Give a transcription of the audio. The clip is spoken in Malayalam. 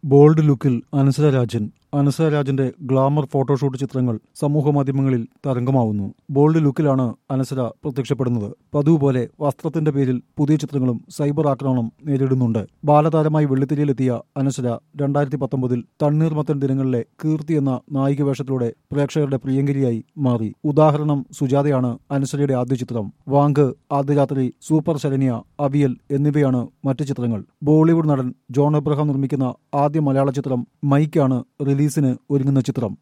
ബോൾഡ് ലുക്കിൽ അനസര രാജൻ അനസര രാജന്റെ ഗ്ലാമർ ഫോട്ടോഷൂട്ട് ചിത്രങ്ങൾ സമൂഹ മാധ്യമങ്ങളിൽ തരംഗമാവുന്നു ബോൾഡ് ലുക്കിലാണ് അനസര പ്രത്യക്ഷപ്പെടുന്നത് പതിവ് പോലെ വസ്ത്രത്തിന്റെ പേരിൽ പുതിയ ചിത്രങ്ങളും സൈബർ ആക്രമണം നേരിടുന്നുണ്ട് ബാലതാരമായി വെള്ളിത്തിരിയിലെത്തിയ അനസര രണ്ടായിരത്തി പത്തൊമ്പതിൽ തണ്ണീർമത്തൻ ദിനങ്ങളിലെ കീർത്തി എന്ന നായിക വേഷത്തിലൂടെ പ്രേക്ഷകരുടെ പ്രിയങ്കരിയായി മാറി ഉദാഹരണം സുജാതയാണ് അനസരയുടെ ആദ്യ ചിത്രം വാങ്ക് ആദ്യരാത്രി സൂപ്പർ ശരണ്യ അവിയൽ എന്നിവയാണ് മറ്റു ചിത്രങ്ങൾ ബോളിവുഡ് നടൻ ജോൺ എബ്രഹാം നിർമ്മിക്കുന്ന ആദ്യ മലയാള ചിത്രം മൈക്കാണ് റിലീസിന് ഒരുങ്ങുന്ന ചിത്രം